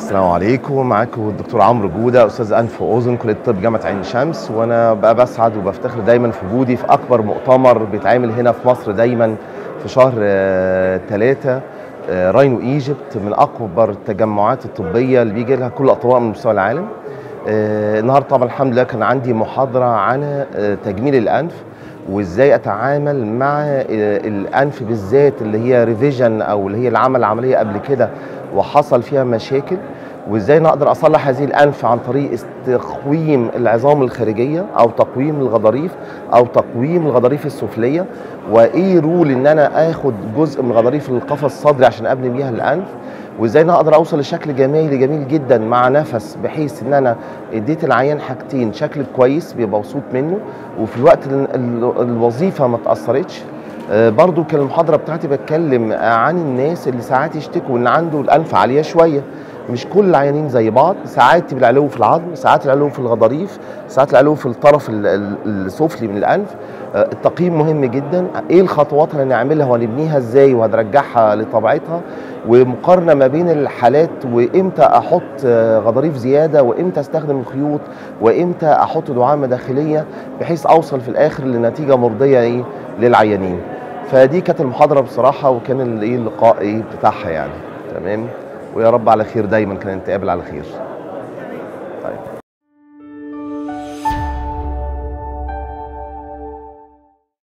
السلام عليكم معاكم الدكتور عمرو جوده استاذ انف واذن كليه الطب جامعه عين شمس وانا بقى بسعد وبفتخر دايما في وجودي في اكبر مؤتمر بيتعمل هنا في مصر دايما في شهر ثلاثة راينو ايجيبت من اكبر التجمعات الطبيه اللي بيجي لها كل الاطباء من مستوى العالم آه، النهارده طبعا الحمد لله كان عندي محاضره عن آه، تجميل الانف وازاي اتعامل مع آه، الانف بالذات اللي هي ريفيجن او اللي هي العمل عمليه قبل كده وحصل فيها مشاكل وازاي نقدر اصلح هذه الانف عن طريق تقويم العظام الخارجيه او تقويم الغضاريف او تقويم الغضاريف السفليه وايه رول ان انا اخد جزء من غضاريف القفص الصدري عشان ابني بيها الانف وازاي انا اقدر اوصل لشكل جمالي جميل جدا مع نفس بحيث ان انا اديت العيان حاجتين شكل كويس بيبقى مبسوط منه وفي الوقت ال- ال- الوظيفه ما اتاثرتش آه، برضو كان المحاضره بتاعتي بتكلم عن الناس اللي ساعات يشتكوا ان عنده الانف عاليه شويه مش كل العيانين زي بعض ساعات تبقى العلو في العظم ساعات العلو في الغضاريف ساعات العلو في الطرف ال- ال- السفلي من الانف آه، التقييم مهم جدا ايه الخطوات اللي هنعملها وهنبنيها ازاي وهنرجعها لطبيعتها ومقارنه ما بين الحالات وامتى احط آه، غضاريف زياده وامتى استخدم الخيوط وامتى احط دعامه داخليه بحيث اوصل في الاخر لنتيجه مرضيه ايه للعيانين فدي كانت المحاضره بصراحه وكان ال- ايه اللقاء ايه بتاعها يعني تمام ويا رب على خير دايما كان نتقابل على خير